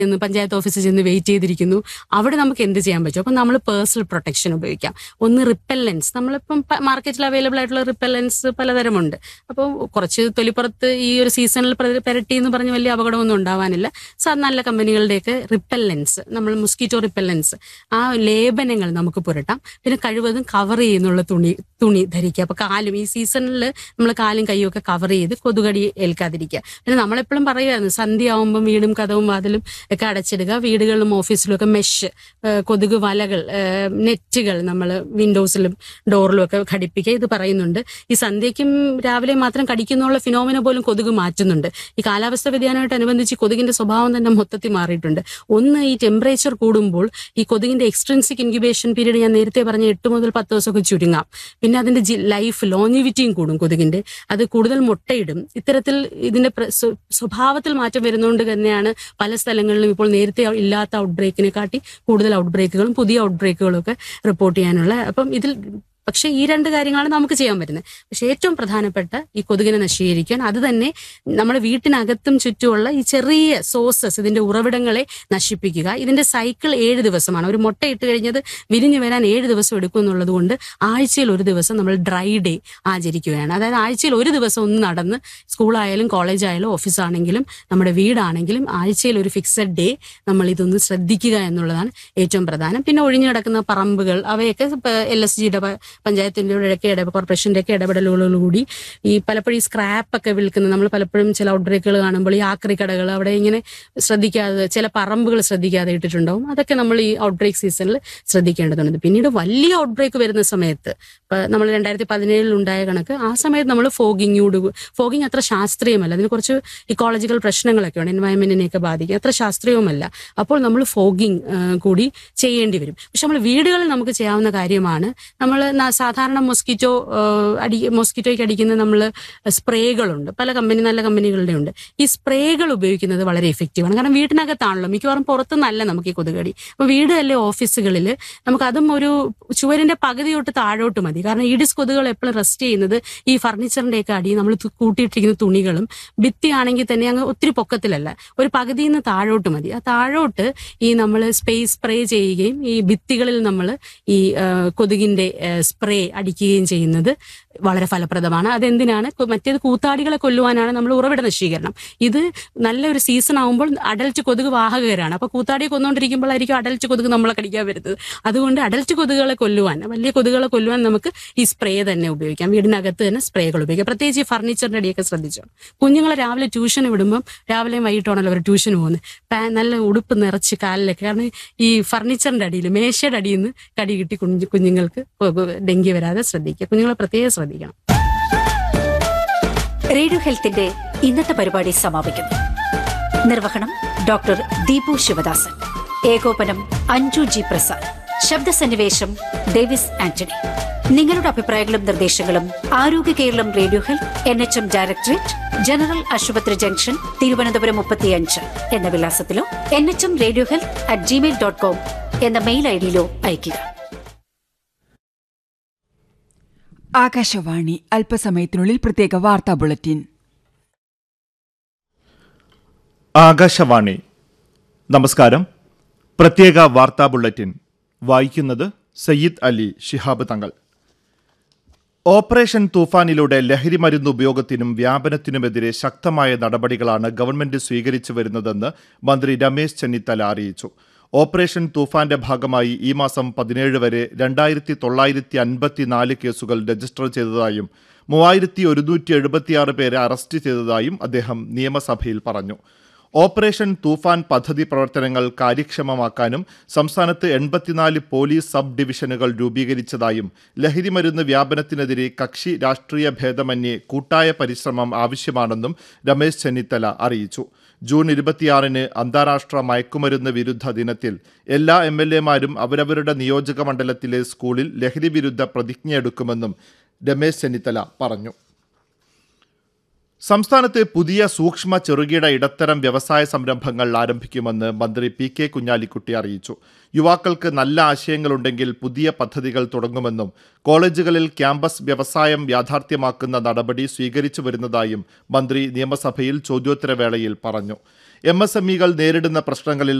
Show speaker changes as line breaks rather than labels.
എന്ന് പഞ്ചായത്ത് ഓഫീസിൽ ചെന്ന് വെയിറ്റ് ചെയ്തിരിക്കുന്നു അവിടെ നമുക്ക് എന്ത് ചെയ്യാൻ പറ്റും അപ്പം നമ്മൾ പേഴ്സണൽ പ്രൊട്ടക്ഷൻ ഉപയോഗിക്കാം ഒന്ന് റിപ്പല്ലൻസ് നമ്മളിപ്പം മാർക്കറ്റിൽ അവൈലബിൾ ആയിട്ടുള്ള റിപ്പല്ലൻസ് പലതരമുണ്ട് അപ്പോൾ കുറച്ച് തൊലിപ്പുറത്ത് ഈ ഒരു സീസണിൽ പെരട്ടി എന്ന് പറഞ്ഞ് വലിയ അപകടമൊന്നും ഉണ്ടാവാനില്ല സാർ നല്ല കമ്പനികളുടെയൊക്കെ റിപ്പല്ലൻസ് നമ്മൾ മുസ്കിറ്റോ റിപ്പല്ലൻസ് ആ ലേപനങ്ങൾ നമുക്ക് പുരട്ടാം പിന്നെ കഴിവതും കവർ ചെയ്യുന്നുള്ള തുണി തുണി ധരിക്കുക അപ്പൊ കാലും ഈ സീസണിൽ നമ്മൾ കാലും കൈയും ഒക്കെ കവർ ചെയ്ത് കൊതുകടി ഏൽക്കാതിരിക്കുക പിന്നെ നമ്മളെപ്പോഴും പറയുമായിരുന്നു സന്ധ്യ ആവുമ്പം വീടും കഥവും വാതിലും ഒക്കെ അടച്ചിടുക വീടുകളിലും ഓഫീസിലും ഒക്കെ മെഷ് കൊതുക് വലകൾ നെറ്റുകൾ നമ്മൾ വിൻഡോസിലും ഡോറിലും ഒക്കെ ഘടിപ്പിക്കുക ഇത് പറയുന്നുണ്ട് ഈ സന്ധ്യയ്ക്കും രാവിലെ മാത്രം കടിക്കുന്നുള്ള ഫിനോമിന പോലും കൊതുക് മാറ്റുന്നുണ്ട് ഈ കാലാവസ്ഥ വ്യതിയാനമായിട്ട് അനുബന്ധിച്ച് കൊതുകിന്റെ സ്വഭാവം തന്നെ മൊത്തത്തിൽ മാറിയിട്ടുണ്ട് ഒന്ന് ഈ ടെമ്പറേച്ചർ കൂടുമ്പോൾ ഈ കൊതുകിന്റെ എക്സ്ട്രൻസിക് ഇൻക്യുബേഷൻ പീരീഡ് ഞാൻ നേരത്തെ പറഞ്ഞ എട്ട് മുതൽ പത്ത് ദിവസമൊക്കെ ചുരുങ്ങാം പിന്നെ അതിന്റെ ലൈഫ് ലോഞ്ചിവിറ്റിയും കൂടും കൊതുകിന്റെ അത് കൂടുതൽ മുട്ടയിടും ഇത്തരത്തിൽ ഇതിന്റെ പ്ര- സ്വ- സ്വഭാവത്തിൽ മാറ്റം വരുന്നതുകൊണ്ട് തന്നെയാണ് പല സ്ഥലങ്ങളിലും ഇപ്പോൾ നേരത്തെ ഇല്ലാത്ത ഔട്ട് ബ്രേക്കിനെ കാട്ടി കൂടുതൽ ഔട്ട് ബ്രേക്കുകളും പുതിയ ഔട്ട് ബ്രേക്കുകളും ഒക്കെ റിപ്പോർട്ട് ചെയ്യാനുള്ള അപ്പം ഇതിൽ പക്ഷേ ഈ രണ്ട് കാര്യങ്ങളാണ് നമുക്ക് ചെയ്യാൻ പറ്റുന്നത് പക്ഷേ ഏറ്റവും പ്രധാനപ്പെട്ട ഈ കൊതുകിനെ നശീകരിക്കാൻ അത് തന്നെ നമ്മുടെ വീട്ടിനകത്തും ചുറ്റുമുള്ള ഈ ചെറിയ സോഴ്സസ് ഇതിന്റെ ഉറവിടങ്ങളെ നശിപ്പിക്കുക ഇതിന്റെ സൈക്കിൾ ഏഴ് ദിവസമാണ് ഒരു മുട്ട ഇട്ട് കഴിഞ്ഞത് വിരിഞ്ഞു വരാൻ ഏഴ് ദിവസം എടുക്കും എന്നുള്ളത് കൊണ്ട് ആഴ്ചയിൽ ഒരു ദിവസം നമ്മൾ ഡ്രൈ ഡേ ആചരിക്കുകയാണ് അതായത് ആഴ്ചയിൽ ഒരു ദിവസം ഒന്ന് നടന്ന് സ്കൂളായാലും കോളേജ് ആയാലും ഓഫീസാണെങ്കിലും നമ്മുടെ വീടാണെങ്കിലും ആഴ്ചയിൽ ഒരു ഫിക്സഡ് ഡേ നമ്മൾ ഇതൊന്ന് ശ്രദ്ധിക്കുക എന്നുള്ളതാണ് ഏറ്റവും പ്രധാനം പിന്നെ ഒഴിഞ്ഞു കിടക്കുന്ന പറമ്പുകൾ അവയൊക്കെ എൽ എസ് ജിയുടെ പഞ്ചായത്തിന്റെ ഒക്കെ ഇട കോർപ്പറേഷന്റെ ഒക്കെ ഇടപെടലുകളോടുകൂടി ഈ പലപ്പോഴും ഈ സ്ക്രാപ്പ് ഒക്കെ വിൽക്കുന്ന നമ്മൾ പലപ്പോഴും ചില ഔട്ട് ബ്രേക്കുകൾ കാണുമ്പോൾ ഈ ആക്രി കടകൾ അവിടെ ഇങ്ങനെ ശ്രദ്ധിക്കാതെ ചില പറമ്പുകൾ ശ്രദ്ധിക്കാതെ ഇട്ടിട്ടുണ്ടാവും അതൊക്കെ നമ്മൾ ഈ ഔട്ട് ബ്രേക്ക് സീസണിൽ ശ്രദ്ധിക്കേണ്ടതുണ്ട് പിന്നീട് വലിയ ഔട്ട് ബ്രേക്ക് വരുന്ന സമയത്ത് ഇപ്പൊ നമ്മൾ രണ്ടായിരത്തി പതിനേഴിൽ ഉണ്ടായ കണക്ക് ആ സമയത്ത് നമ്മൾ ഫോഗിങ്ങോട് ഫോഗിങ് അത്ര ശാസ്ത്രീയമല്ല അതിന് കുറച്ച് ഇക്കോളജിക്കൽ പ്രശ്നങ്ങളൊക്കെ ഉണ്ട് എൻവയൺമെന്റിനെയൊക്കെ ബാധിക്കും അത്ര ശാസ്ത്രീയവുമല്ല അപ്പോൾ നമ്മൾ ഫോഗിങ് കൂടി ചെയ്യേണ്ടി വരും പക്ഷെ നമ്മൾ വീടുകളിൽ നമുക്ക് ചെയ്യാവുന്ന കാര്യമാണ് നമ്മൾ സാധാരണ മൊസ്കിറ്റോ അടി മൊസ്കിറ്റോയ്ക്ക് അടിക്കുന്ന നമ്മൾ സ്പ്രേകളുണ്ട് പല കമ്പനി നല്ല കമ്പനികളുടെ ഉണ്ട് ഈ സ്പ്രേകൾ ഉപയോഗിക്കുന്നത് വളരെ എഫക്റ്റീവാണ് കാരണം വീട്ടിനകത്താണല്ലോ മിക്കവാറും പുറത്തുനിന്നല്ല നമുക്ക് ഈ കൊതുകടി അപ്പൊ വീട് അല്ലെ ഓഫീസുകളിൽ നമുക്ക് അതും ഒരു ചുവരിന്റെ പകുതി തൊട്ട് താഴോട്ട് മതി കാരണം ഈഡിസ് കൊതുകുകൾ എപ്പോഴും റെസ്റ്റ് ചെയ്യുന്നത് ഈ ഫർണിച്ചറിന്റെ ഒക്കെ അടി നമ്മൾ തു- കൂട്ടിയിട്ടിരിക്കുന്ന തുണികളും ഭിത്തി ആണെങ്കിൽ തന്നെ അങ്ങ് ഒത്തിരി പൊക്കത്തിലല്ല ഒരു പകുതിയിൽ നിന്ന് താഴോട്ട് മതി ആ താഴോട്ട് ഈ നമ്മൾ സ്പേസ് സ്പ്രേ ചെയ്യുകയും ഈ ഭിത്തികളിൽ നമ്മൾ ഈ ആ, കൊതുകിന്റെ സ്പ്രേ അടിക്കുകയും ചെയ്യുന്നത് വളരെ ഫലപ്രദമാണ് അതെന്തിനാണ് കു- മറ്റേത് കൂത്താടികളെ കൊല്ലുവാനാണ് നമ്മൾ ഉറവിട നശീകരണം ഇത് നല്ലൊരു സീസൺ ആകുമ്പോൾ അഡൽറ്റ് കൊതുക് വാഹകരാണ് അപ്പൊ കൂത്താടിയെ കൊന്നുകൊണ്ടിരിക്കുമ്പോഴായിരിക്കും അഡൽറ്റ് കൊതുക് നമ്മളെ കടിക്കാൻ വരുന്നത് അതുകൊണ്ട് അഡൽറ്റ് കൊതുകുകളെ കൊല്ലുവാൻ വലിയ കൊതുകുകളെ കൊല്ലുവാൻ നമുക്ക് ഈ സ്പ്രേ തന്നെ ഉപയോഗിക്കാം വീടിനകത്ത് തന്നെ സ്പ്രേകൾ ഉപയോഗിക്കാം പ്രത്യേകിച്ച് ഈ ഫർണിച്ചറിന്റെ അടിയൊക്കെ ശ്രദ്ധിച്ചോ കുഞ്ഞുങ്ങളെ രാവിലെ ട്യൂഷന് വിടുമ്പം രാവിലെയും വൈകിട്ടാണല്ലോ അവർ ട്യൂഷന് പോകുന്നത് പാ നല്ല ഉടുപ്പ് നിറച്ച് കാലിലൊക്കെ കാരണം ഈ ഫർണിച്ചറിന്റെ അടിയിൽ മേശയുടെ അടിയിൽ നിന്ന് കടി കിട്ടി കുഞ്ഞു കുഞ്ഞുങ്ങൾക്ക് ഡെങ്കി വരാതെ ശ്രദ്ധിക്കുക കുഞ്ഞുങ്ങളെ പ്രത്യേകം ശ്രദ്ധിക്കണം
റേഡിയോ ഹെൽത്തിന്റെ ഇന്നത്തെ പരിപാടി സമാപിക്കുന്നു നിർവഹണം ഡോക്ടർ ദീപു ശിവദാസൻ ഏകോപനം അഞ്ജു ജി പ്രസാദ് ശബ്ദസന്നിവേശം ഡേവിസ് ആന്റണി നിങ്ങളുടെ അഭിപ്രായങ്ങളും നിർദ്ദേശങ്ങളും ആരോഗ്യ Keralam radio health N H M directorate general ആശുപത്രി ജംഗ്ഷൻ തിരുവനന്തപുരം മുപ്പത്തിയഞ്ച് എന്ന വിലാസത്തിലോ N H M radio health at Gmail dot com എന്ന മെയിൽ ഐ ഡിയിലോ അയയ്ക്കുക
ആകാശവാണി അല്പസമയത്തിനുള്ളിൽ പ്രത്യേക വാർത്താ ബുള്ളറ്റിൻ
ആകാശവാണി നമസ്കാരം പ്രത്യേക വാർത്താ ബുള്ളറ്റിൻ വായിക്കുന്നത് സയ്യിദ് അലി ശിഹാബ് തങ്ങൾ ഓപ്പറേഷൻ തൂഫാനിലൂടെ ലഹരി മരുന്ന് ഉപയോഗത്തിനും വ്യാപനത്തിനുമെതിരെ ശക്തമായ നടപടികളാണ് ഗവൺമെന്റ് സ്വീകരിച്ചു വരുന്നതെന്ന് മന്ത്രി രമേശ് ചെന്നിത്തല അറിയിച്ചു ഓപ്പറേഷൻ തൂഫാന്റെ ഭാഗമായി ഈ മാസം പതിനേഴ് വരെ രണ്ടായിരത്തി തൊള്ളായിരത്തി അൻപത്തിനാല് കേസുകൾ രജിസ്റ്റർ ചെയ്തതായും മൂവായിരത്തി ഒരുന്നൂറ്റി എഴുപത്തിയാറ് പേരെ അറസ്റ്റ് ചെയ്തതായും അദ്ദേഹം നിയമസഭയിൽ പറഞ്ഞു ഓപ്പറേഷൻ തൂഫാൻ പദ്ധതി പ്രവർത്തനങ്ങൾ കാര്യക്ഷമമാക്കാനും സംസ്ഥാനത്ത് എൺപത്തിനാല് പോലീസ് സബ് ഡിവിഷനുകൾ രൂപീകരിച്ചതായും ലഹരിമരുന്ന് വ്യാപനത്തിനെതിരെ കക്ഷി രാഷ്ട്രീയ ഭേദമന്യേ കൂട്ടായ പരിശ്രമം ആവശ്യമാണെന്നും രമേശ് ചെന്നിത്തല അറിയിച്ചു ജൂൺ ഇരുപത്തിയാറിന് അന്താരാഷ്ട്ര മയക്കുമരുന്ന് വിരുദ്ധ ദിനത്തിൽ എല്ലാ എം എൽ എമാരും അവരവരുടെ നിയോജക മണ്ഡലത്തിലെ സ്കൂളിൽ ലഹരി വിരുദ്ധ പ്രതിജ്ഞയെടുക്കുമെന്നും രമേശ് ചെന്നിത്തല പറഞ്ഞു സംസ്ഥാനത്ത് പുതിയ സൂക്ഷ്മ ചെറുകിട ഇടത്തരം വ്യവസായ സംരംഭങ്ങൾ ആരംഭിക്കുമെന്ന് മന്ത്രി പി കെ കുഞ്ഞാലിക്കുട്ടി അറിയിച്ചു യുവാക്കൾക്ക് നല്ല ആശയങ്ങളുണ്ടെങ്കിൽ പുതിയ പദ്ധതികൾ തുടങ്ങുമെന്നും കോളേജുകളിൽ ക്യാമ്പസ് വ്യവസായം യാഥാർത്ഥ്യമാക്കുന്ന നടപടി സ്വീകരിച്ചു വരുന്നതായും മന്ത്രി നിയമസഭയിൽ ചോദ്യോത്തരവേളയിൽ പറഞ്ഞു എം എസ് എം ഇകൾ നേരിടുന്ന പ്രശ്നങ്ങളിൽ